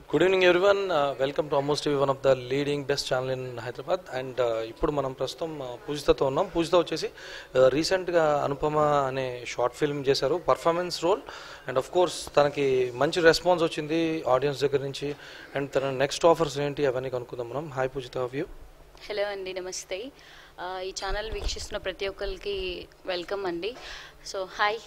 Good evening everyone welcome to almost one of the leading best channel in Hyderabad and ఇప్పుడు మనం ప్రస్తుతం uh, పూజితతో ఉన్నాం పూజిత వచ్చేసి రీసెంట్గా అనుపమ అనే షార్ట్ ఫిల్మ్ చేశారు performance role and of course తనకి మంచి రెస్పాన్స్ వచ్చింది ఆడియన్స్ దగ్గర నుంచి అండ్ తన నెక్స్ట్ ఆఫర్స్ ఏంటి అవన్నీ కనుక్కుందాం మనం హాయ్ పూజిత వ్యూ హలో అండి నమస్తే ఆ, ఈ ఛానల్ వీక్షిస్తున్న ప్రతి ఒక్కరికి వెల్కమ్ అండి సో హాయ్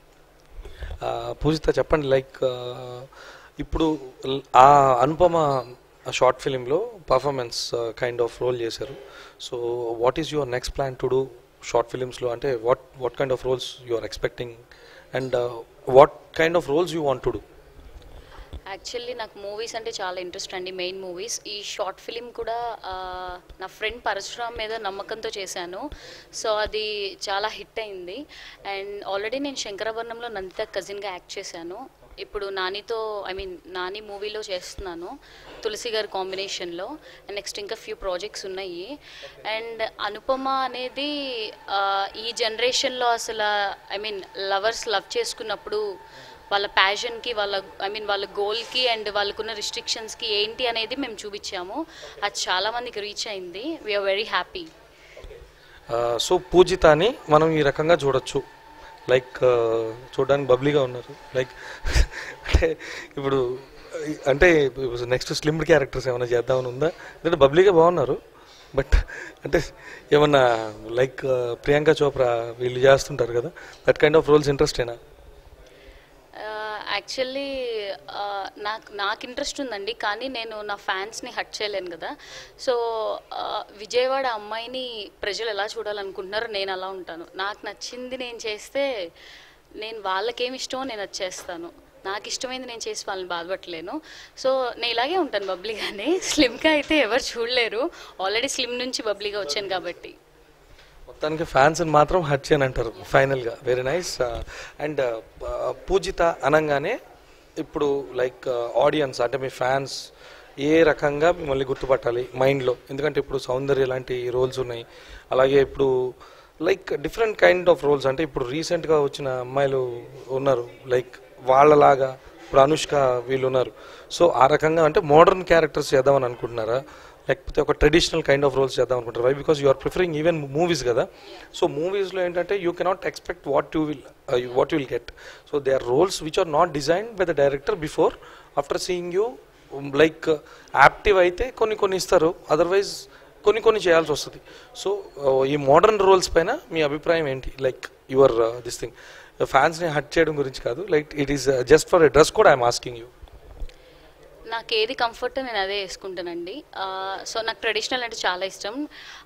పూజిత చెప్పండి లైక్ ఇప్పుడు ల్- ఆ అనుపమ షార్ట్ ఫిలింలో పర్ఫార్మెన్స్ కైండ్ ఆఫ్ రోల్ చేశారు so what is your next plan to do short ఫిలిమ్స్లో అంటే what what kind of roles you are expecting and what kind of roles you want to do actually నాకు movies అంటే చాలా interest అండి main movies ఈ short film కూడా ఆ, నా ఫ్రెండ్ పరశురామ్ మీద నమ్మకంతో చేశాను సో అది చాలా హిట్ అయింది అండ్ ఆల్రెడీ నేను శంకరాభరణంలో నందిత కజిన్గా యాక్ట్ చేశాను ఇప్పుడు నానితో ఐ మీన్ నాని మూవీలో చేస్తున్నాను తులసి గారి కాంబినేషన్లో అండ్ నెక్స్ట్ ఇంకా ఫ్యూ ప్రాజెక్ట్స్ ఉన్నాయి అండ్ అనుపమ అనేది ఆ, ఈ జనరేషన్లో అసలు ఐ మీన్ లవర్స్ లవ్ చేసుకున్నప్పుడు వాళ్ళ ప్యాషన్కి వాళ్ళ ఐ మీన్ వాళ్ళ గోల్కి అండ్ వాళ్ళకున్న రిస్ట్రిక్షన్స్కి ఏంటి అనేది మేము చూపించాము అది చాలా మందికి రీచ్ అయింది వీఆర్ వెరీ హ్యాపీ సో పూజితాని మనం ఈ రకంగా చూడొచ్చు లైక్ చూడడానికి బబ్లీగా ఉన్నారు లైక్ అంటే ఇప్పుడు అంటే నెక్స్ట్ స్లిమ్డ్ క్యారెక్టర్స్ ఏమైనా చేద్దామని ఉందా ఎందుకంటే బబ్లీగా బాగున్నారు బట్ అంటే ఏమన్నా లైక్ ప్రియాంక చోప్రా వీళ్ళు చేస్తుంటారు కదా దట్ కైండ్ ఆఫ్ రోల్స్ ఇంట్రెస్టేనా యాక్చువల్లీ నాకు నాకు ఇంట్రెస్ట్ ఉందండి కానీ నేను నా ఫ్యాన్స్ని హట్ చేయలేను కదా సో విజయవాడ అమ్మాయిని ప్రజలు ఎలా చూడాలనుకుంటున్నారో నేను అలా ఉంటాను నాకు నచ్చింది నేను చేస్తే నేను వాళ్ళకేమి ఇష్టమో నేను అది చేస్తాను నాకు ఇష్టమైంది నేను చేసి వాళ్ళని బాధపడలేను సో నేను ఇలాగే ఉంటాను బబ్లీగానే స్లిమ్గా అయితే ఎవరు చూడలేరు ఆల్రెడీ స్లిమ్ నుంచి బబ్లీగా వచ్చాను కాబట్టి మొత్తానికి ఫ్యాన్స్ మాత్రం హట్ చేయని అంటారు ఫైనల్గా వెరీ నైస్ అండ్ పూజిత అనగానే ఇప్పుడు లైక్ ఆడియన్స్ అంటే మీ ఫ్యాన్స్ ఏ రకంగా మిమ్మల్ని గుర్తుపట్టాలి మైండ్లో ఎందుకంటే ఇప్పుడు సౌందర్య లాంటి రోల్స్ ఉన్నాయి అలాగే ఇప్పుడు like different kind of roles అంటే ఇప్పుడు రీసెంట్గా వచ్చిన అమ్మాయిలు ఉన్నారు లైక్ వాళ్ళలాగా ఇప్పుడు అనుష్క వీళ్ళు ఉన్నారు సో ఆ రకంగా అంటే మోడర్న్ క్యారెక్టర్స్ చేద్దామని అనుకుంటున్నారా లేకపోతే ఒక ట్రెడిషనల్ కైండ్ ఆఫ్ రోల్స్ చేద్దాం అనుకుంటారు why because you are preferring even movies కదా సో మూవీస్లో ఏంటంటే you cannot expect what you will what you will get so they are roles which are not design by the director before after seeing you like active అయితే కొన్ని కొన్ని ఇస్తారు otherwise కొన్ని కొన్ని చేయాల్సి వస్తుంది సో ఈ మోడర్న్ రోల్స్ పైన మీ అభిప్రాయం ఏంటి లైక్ యువర్ దిస్ థింగ్ ఫ్యాన్స్ని హట్ చేయడం గురించి కాదు like it is just for a dress కూడా ఐఎమ్ ఆస్కింగ్ యూ నాకు ఏది కంఫర్ట్ నేను అదే వేసుకుంటానండి సో నాకు ట్రెడిషనల్ అంటే చాలా ఇష్టం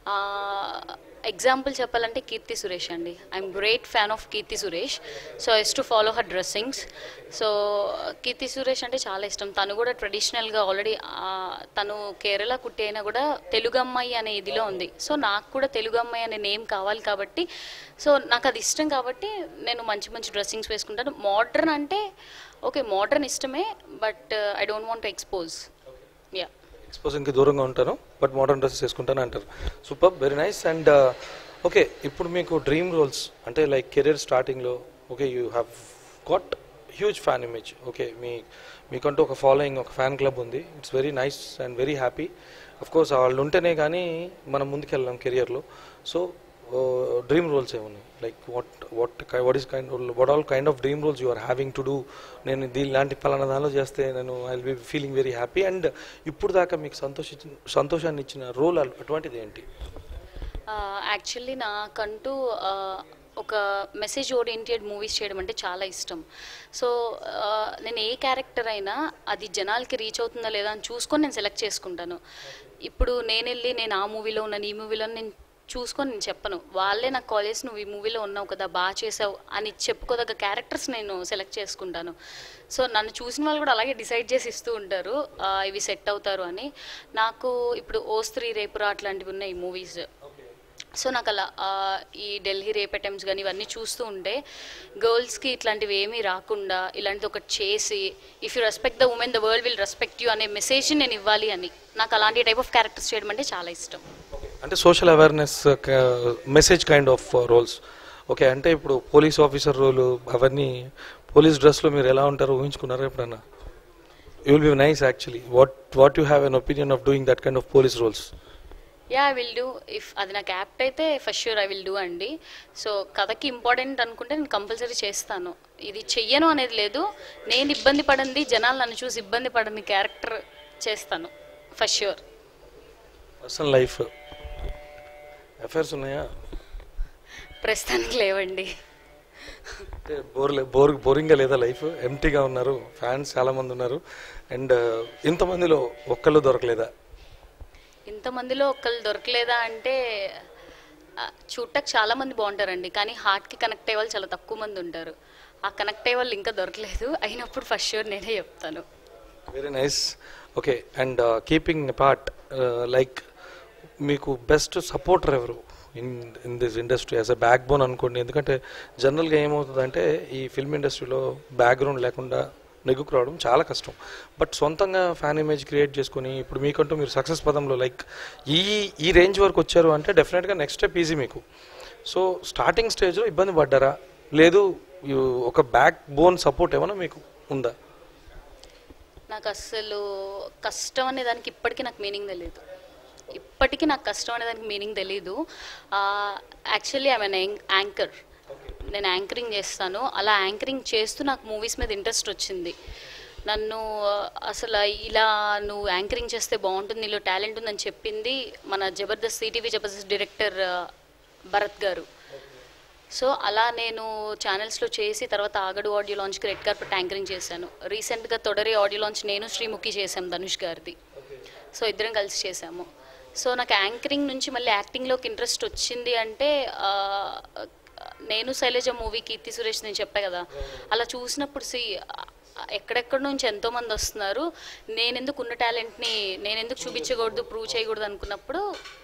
ఎగ్జాంపుల్ చెప్పాలంటే కీర్తి సురేష్ అండి I'm great fan of Keerthy Suresh so as to follow her dressings so Keerthy Suresh అంటే చాలా ఇష్టం తను కూడా ట్రెడిషనల్గా ఆల్రెడీ తను కేరళ కుట్టి అయినా కూడా తెలుగు అమ్మాయి అనే ఇదిలో ఉంది సో నాకు కూడా తెలుగు అమ్మాయి అనే నేమ్ కావాలి కాబట్టి సో నాకు అది ఇష్టం కాబట్టి నేను మంచి మంచి డ్రెస్సింగ్స్ వేసుకుంటాను మోడర్న్ అంటే ఓకే మోడర్న్ ఇష్టమే but I don't want expose yeah ఎక్స్పోజింగ్కి దూరంగా ఉంటాను బట్ మోడర్న్ డ్రెస్సెస్ వేసుకుంటాను అంటారు super very nice and okay ఇప్పుడు మీకు డ్రీమ్ రోల్స్ అంటే లైక్ కెరీర్ స్టార్టింగ్లో okay you have got huge fan image okay మీ మీకంటూ ఒక ఫాలోయింగ్ ఒక ఫ్యాన్ క్లబ్ ఉంది it's very nice and very happy of course వాళ్ళు ఉంటేనే కానీ మనం ముందుకెళ్ళాం కెరియర్లో సో డ్రీమ్ రోల్స్ ఏమున్నాయి like what what what is kind what all kind of dream roles you are having to do నేను దీని లాంటి పలానా దానిలో చేస్తే నేను I will be feeling very happy and ఇప్పుడు దాకా మీకు సంతోషించిన సంతోషాన్ని ఇచ్చిన రోల్ అటువంటిది ఏంటి యాక్చువల్లీ నాకంటూ ఆ, ఒక మెసేజ్ ఓరియంటెడ్ మూవీస్ చేయడం అంటే చాలా ఇష్టం సో ఆ, నేను ఏ క్యారెక్టర్ అయినా అది జనాలకి రీచ్ అవుతుందా లేదా అని చూసుకొని నేను సెలెక్ట్ చేసుకుంటాను ఇప్పుడు నేను వెళ్ళి నేను ఆ మూవీలో ఉన్నాను ఈ మూవీలో నేను చూసుకొని నేను చెప్పను వాళ్ళే నాకు కాల్ చేసి నువ్వు ఈ మూవీలో ఉన్నావు కదా బాగా చేసావు అని చెప్పుకోదగ్గ క్యారెక్టర్స్ నేను సెలెక్ట్ చేసుకుంటాను సో నన్ను చూసిన వాళ్ళు కూడా అలాగే డిసైడ్ చేసి ఇస్తూ ఉంటారు ఆ, ఇవి సెట్ అవుతారు అని నాకు ఇప్పుడు ఓ స్త్రీ రేపురా అట్లాంటివి ఉన్నాయి మూవీస్ సో నాకు అలా ఆ, ఈ ఢిల్లీ రేప్ అటెంప్ట్స్ కానీ ఇవన్నీ చూస్తూ ఉంటే గర్ల్స్కి ఇట్లాంటివి ఏమీ రాకుండా ఇలాంటిది ఒకటి చేసి if you respect the women the world will respect you అనే మెసేజ్ నేను ఇవ్వాలి అని నాకు అలాంటి టైప్ ఆఫ్ క్యారెక్టర్స్ చేయడం అంటే చాలా ఇష్టం అంటే social awareness message kind of roles okay అంటే ఇప్పుడు పోలీస్ ఆఫీసర్ రోలు అవన్నీ పోలీస్ డ్రెస్లో మీరు ఎలా ఉంటారో ఊహించుకున్నారా ఎప్పుడన్నా you will be nice actually what what you have an opinion of doing that kind of police roles yeah I will do if అది నాకు యాప్ట్ అయితే first sure I will do అండి సో కథకి ఇంపార్టెంట్ అనుకుంటే నేను compulsory చేస్తాను ఇది చెయ్యను అనేది లేదు నేను ఇబ్బంది పడింది జనాలు నన్ను చూసి ఇబ్బంది పడని క్యారెక్టర్ చేస్తాను first sure personal life affairs ఉన్నాయా ప్రస్తుతానికి లేవండి అంటే బోర్ బోర్ బోరింగ్గా లేదా లైఫ్ ఎంటీగా ఉన్నారు ఫ్యాన్స్ చాలా మంది ఉన్నారు అండ్ ఇంతమందిలో ఒక్కళ్ళు దొరకలేదా ఇంతమందిలో ఒక్కళ్ళు దొరకలేదా అంటే ఆ, చూడటానికి చాలా మంది బాగుంటారండి కానీ హార్ట్కి కనెక్ట్ అయ్యే వాళ్ళు చాలా తక్కువ మంది ఉంటారు ఆ కనెక్ట్ అయ్యే వాళ్ళు ఇంకా దొరకలేదు అయినప్పుడు ఫస్ట్ షూర్ నేనే చెప్తాను very nice okay and keeping part like మీకు బెస్ట్ సపోర్టర్ ఎవరు in in this industry as a backbone అనుకోండి ఎందుకంటే జనరల్గా ఏమవుతుందంటే ఈ ఫిల్మ్ ఇండస్ట్రీలో బ్యాక్గ్రౌండ్ లేకుండా నెగ్గుకు రావడం చాలా కష్టం బట్ సొంతంగా ఫ్యాన్ ఇమేజ్ క్రియేట్ చేసుకుని ఇప్పుడు మీకంటూ మీరు సక్సెస్ పదంలో లైక్ ఈ ఈ రేంజ్ వరకు వచ్చారు అంటే డెఫినెట్గా నెక్స్ట్ స్టెప్ ఈజీ మీకు సో స్టార్టింగ్ స్టేజ్లో ఇబ్బంది పడ్డారా లేదు you- ఒక బ్యాక్ బోన్ సపోర్ట్ ఏమైనా మీకు ఉందా నాకు అస్సలు కష్టం అనే దానికి ఇప్పటికీ నాకు మీనింగ్ తెలియదు ఇప్పటికీ నాకు కష్టం అనే దానికి మీనింగ్ తెలీదు యాక్చువల్లీ ఐ మీన్ యాంకర్ నేను యాంకరింగ్ చేస్తాను అలా యాంకరింగ్ చేస్తూ నాకు మూవీస్ మీద ఇంట్రెస్ట్ వచ్చింది నన్ను ఆ, అసలు ఇలా నువ్వు యాంకరింగ్ చేస్తే బాగుంటుంది నీలో టాలెంట్ ఉందని చెప్పింది మన జబర్దస్త్ ఈటీవీ జబర్దస్త్ డైరెక్టర్ ఆ, భరత్ గారు సో అలా నేను ఛానల్స్లో చేసి తర్వాత ఆగడు ఆడియో లాంచ్కి రెడ్ కార్పెట్ యాంకరింగ్ చేశాను రీసెంట్గా తొడరి ఆడియో లాంచ్ నేను శ్రీముఖి చేశాం ధనుష్ గారిది సో ఇద్దరం కలిసి చేశాము సో నాకు యాంకరింగ్ నుంచి మళ్ళీ యాక్టింగ్లోకి ఇంట్రెస్ట్ వచ్చింది అంటే ఆ, నేను శైలజ మూవీ కీర్తి సురేష్ నేను చెప్పా కదా అలా చూసినప్పుడు సి ఎక్కడెక్కడ నుంచి ఎంతో మంది వస్తున్నారు నేను ఎందుకు ఉన్న టాలెంట్ని నేను ఎందుకు చూపించకూడదు ప్రూవ్ చేయకూడదు అనుకున్నప్పుడు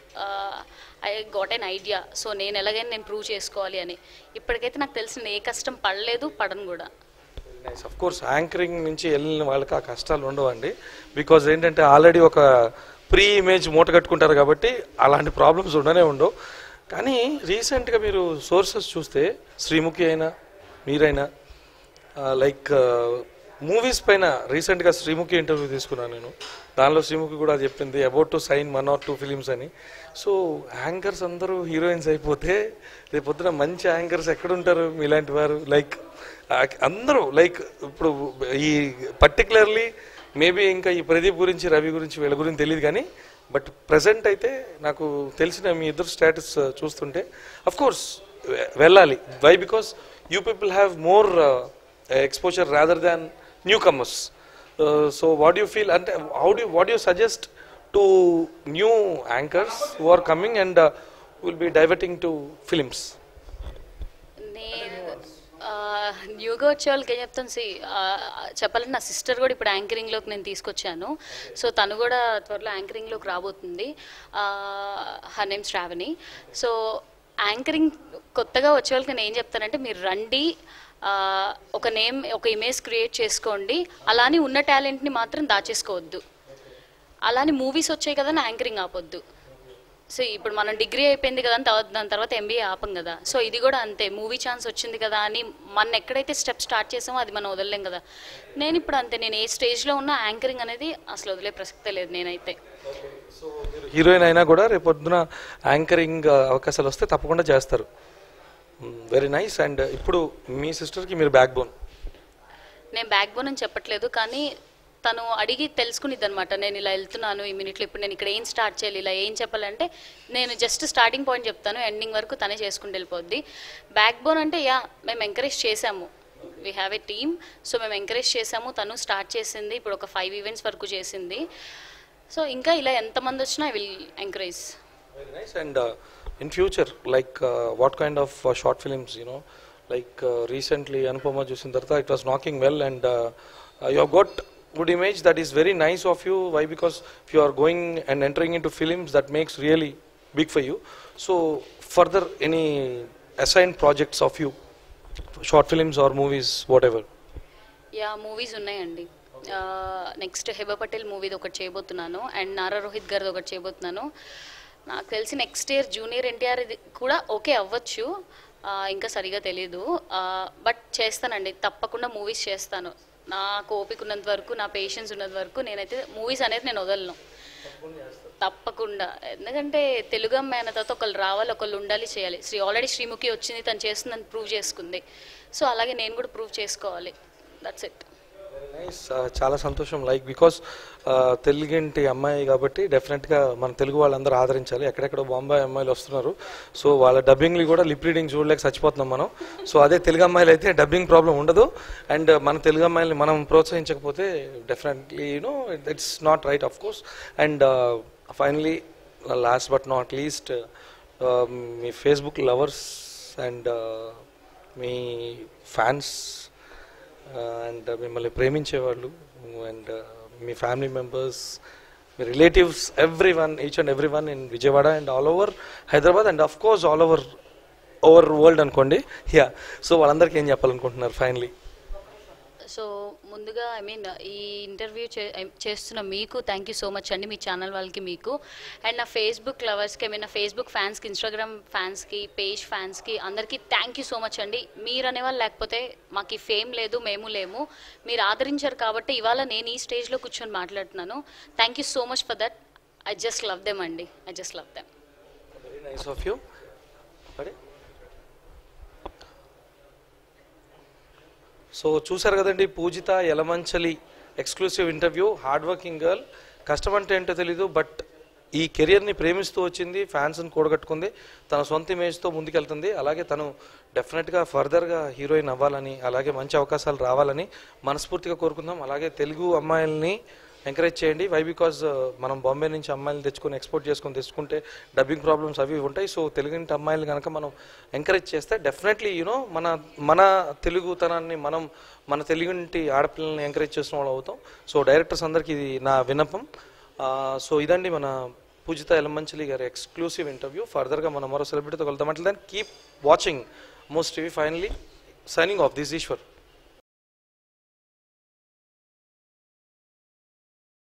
I got an idea so నేను ఎలాగైనా నేను ప్రూవ్ చేసుకోవాలి అని ఇప్పటికైతే నాకు తెలిసిన ఏ కష్టం పడలేదు పడను కూడా నైస్ అఫ్ కోర్స్ యాంకరింగ్ నుంచి వెళ్ళిన వాళ్ళకి ఆ కష్టాలు ఉండవండి బికాజ్ ఏంటంటే ఆల్రెడీ ఒక ప్రీ ఇమేజ్ మూట కట్టుకుంటారు కాబట్టి అలాంటి ప్రాబ్లమ్స్ ఉండనే ఉండవు కానీ రీసెంట్గా మీరు సోర్సెస్ చూస్తే శ్రీముఖి అయినా మీరైనా లైక్ మూవీస్ పైన రీసెంట్గా శ్రీముఖి ఇంటర్వ్యూ తీసుకున్నాను నేను దానిలో శ్రీముఖి కూడా చెప్పింది about to sign one or two films అని సో యాంకర్స్ అందరూ హీరోయిన్స్ అయిపోతే రేపొద్దున మంచి యాంకర్స్ ఎక్కడుంటారు మీలాంటి వారు లైక్ అందరూ లైక్ ఇప్పుడు ఈ పర్టికులర్లీ మేబీ ఇంకా ఈ ప్రదీప్ గురించి రవి గురించి వీళ్ళ గురించి తెలియదు కానీ బట్ ప్రజెంట్ అయితే నాకు తెలిసిన మీ ఇద్దరు స్టేటస్ చూస్తుంటే అఫ్ కోర్స్ వెళ్ళాలి why because you people have more exposure rather than newcomers so what you feel అంటే how do what you suggest to new anchors who are coming and will be diverting to films నేను ఆ, న్యూగా వచ్చే వాళ్ళకి ఏం చెప్తాను C చెప్పాలంటే నా సిస్టర్ కూడా ఇప్పుడు యాంకరింగ్లోకి నేను తీసుకొచ్చాను సో తను కూడా త్వరలో యాంకరింగ్లోకి రాబోతుంది her name Shravani so anchoring కొత్తగా వచ్చే వాళ్ళకి నేను ఏం చెప్తానంటే మీరు రండి ఆ, ఒక నేమ్ ఒక ఇమేజ్ క్రియేట్ చేసుకోండి అలానే ఉన్న టాలెంట్ని మాత్రం దాచేసుకోవద్దు అలానే మూవీస్ వచ్చాయి కదా నా యాంకరింగ్ ఆపొద్దు సో ఇప్పుడు మనం డిగ్రీ అయిపోయింది కదా అని తర్వాత దాని తర్వాత ఎంబీఏ ఆపం కదా సో ఇది కూడా అంతే మూవీ ఛాన్స్ వచ్చింది కదా అని మన ఎక్కడైతే స్టెప్ స్టార్ట్ చేసామో అది మనం వదలలేం కదా నేను ఇప్పుడు అంతే నేను ఏ స్టేజ్లో ఉన్న యాంకరింగ్ అనేది అసలు వదిలే ప్రసక్తే లేదు నేనైతే హీరోయిన్ అయినా కూడా రేపు పొద్దున యాంకరింగ్ అవకాశాలు వస్తే తప్పకుండా చేస్తారు వెరీ నైస్ అండ్ ఇప్పుడు మీ సిస్టర్కి మీరు బ్యాక్ బోన్ నేను బ్యాక్ బోన్ అని చెప్పట్లేదు కానీ తను అడిగి తెలుసుకునిద్ది అనమాట నేను ఇలా వెళ్తున్నాను ఈ మినిట్లో ఇప్పుడు నేను ఇక్కడ ఏం స్టార్ట్ చేయాలి ఇలా ఏం చెప్పాలంటే నేను జస్ట్ స్టార్టింగ్ పాయింట్ చెప్తాను ఎండింగ్ వరకు తనే చేసుకుని వెళ్ళిపోద్ది బ్యాక్ బోన్ అంటే యా మేము ఎంకరేజ్ చేసాము we have a team so మేము ఎంకరేజ్ చేసాము తను స్టార్ట్ చేసింది ఇప్పుడు ఒక ఫైవ్ ఈవెంట్స్ వరకు చేసింది సో ఇంకా ఇలా ఎంతమంది వచ్చినా I will encourage Very nice. And uh, in future, like uh, what kind of uh, short films, you know, like uh, recently Anupama Jusindartha, it was knocking well, and uh, uh, you have got good image that is very nice of you. Why? Because if you are going and entering into films, that makes really big for you. So further, any assigned projects of you, short films or movies, whatever. Yeah movies ఉన్నాయండి next Hebah Patel మూవీది ఒకటి చేయబోతున్నాను and Nara Rohit గారిది ఒకటి చేయబోతున్నాను నాకు తెలిసి next year junior NTR ఇది కూడా ఓకే అవ్వచ్చు ఆ, ఇంకా సరిగా తెలీదు బట్ చేస్తానండి తప్పకుండా మూవీస్ చేస్తాను నాకు ఓపిక ఉన్నంత వరకు నా పేషెన్స్ ఉన్నంత వరకు నేనైతే మూవీస్ అనేది నేను వదలను తప్పకుండా ఎందుకంటే తెలుగు అమ్మాయి అన్న తర్వాత ఒకళ్ళు రావాలి ఒకళ్ళు ఉండాలి చేయాలి శ్రీ ఆల్రెడీ శ్రీముఖి వచ్చింది తను చేస్తుందని ప్రూవ్ చేసుకుంది సో అలాగే నేను కూడా ప్రూవ్ చేసుకోవాలి దట్స్ ఇట్ నైస్ చాలా సంతోషం లైక్ బికాస్ తెలుగింటి అమ్మాయి కాబట్టి డెఫినెట్గా మన తెలుగు వాళ్ళందరూ ఆదరించాలి ఎక్కడెక్కడ బాంబాయి అమ్మాయిలు వస్తున్నారు సో వాళ్ళ డబ్బింగ్లు కూడా లిప్ రీడింగ్ చూడలేక చచ్చిపోతున్నాం మనం సో అదే తెలుగు అమ్మాయిలు అయితే డబ్బింగ్ ప్రాబ్లం ఉండదు అండ్ మన తెలుగు అమ్మాయిల్ని మనం ప్రోత్సహించకపోతే definitely you know it's not right of course and finally last but not least మీ ఫేస్బుక్ లవర్స్ అండ్ మీ ఫ్యాన్స్ అండ్ మిమ్మల్ని ప్రేమించేవాళ్ళు అండ్ మీ ఫ్యామిలీ మెంబర్స్ మీ relatives every one each and every one in Vijayawada and all over Hyderabad and of course all over over world అనుకోండి yeah so వాళ్ళందరికీ ఏం చెప్పాలనుకుంటున్నారు ఫైనలీ సో ముందుగా ఐ మీన్ ఈ ఇంటర్వ్యూ చే చేస్తున్న మీకు థ్యాంక్ యూ సో మచ్ అండి మీ ఛానల్ వాళ్ళకి మీకు అండ్ నా ఫేస్బుక్ లవర్స్కి ఐ మీన్ నా ఫేస్బుక్ ఫ్యాన్స్కి ఇన్స్టాగ్రామ్ ఫ్యాన్స్కి పేజ్ ఫ్యాన్స్కి అందరికీ థ్యాంక్ యూ సో మచ్ అండి మీరు అనేవాళ్ళు లేకపోతే మాకు ఈ ఫేమ్ లేదు మేము లేము మీరు ఆదరించారు కాబట్టి ఇవాళ నేను ఈ స్టేజ్లో కూర్చొని మాట్లాడుతున్నాను thank you so much for that I just love them అండి I just love them very nice of you so చూసారు కదండి Poojitha Yalamanchili exclusive interview hard working girl కష్టం అంటే ఏంటో తెలీదు బట్ ఈ కెరియర్ని ప్రేమిస్తూ వచ్చింది ఫ్యాన్స్ని కూడగట్టుకుంది తన సొంత ఇమేజ్తో ముందుకెళ్తుంది అలాగే తను డెఫినెట్గా ఫర్దర్గా హీరోయిన్ అవ్వాలని అలాగే మంచి అవకాశాలు రావాలని మనస్ఫూర్తిగా కోరుకుందాం అలాగే తెలుగు అమ్మాయిల్ని ఎంకరేజ్ చేయండి వై బికాజ్ మనం బాంబే నుంచి అమ్మాయిలు తెచ్చుకొని ఎక్స్పోర్ట్ చేసుకొని తెచ్చుకుంటే డబ్బింగ్ ప్రాబ్లమ్స్ అవి ఇవి ఉంటాయి సో తెలుగింటి అమ్మాయిలు కనుక మనం ఎంకరేజ్ చేస్తే డెఫినెట్లీ యూనో మన మన తెలుగుతనాన్ని మనం మన తెలుగింటి ఆడపిల్లల్ని ఎంకరేజ్ చేసిన వాళ్ళు అవుతాం సో డైరెక్టర్స్ అందరికీ ఇది నా విన్నపం సో ఇదండి మన పూజిత ఎలమంచలి గారి ఎక్స్క్లూసివ్ ఇంటర్వ్యూ ఫర్దర్గా మనం మరో సెలబ్రిటీతో కలుద్దాం అంటే keep watching most TV finally signing off this Eshwar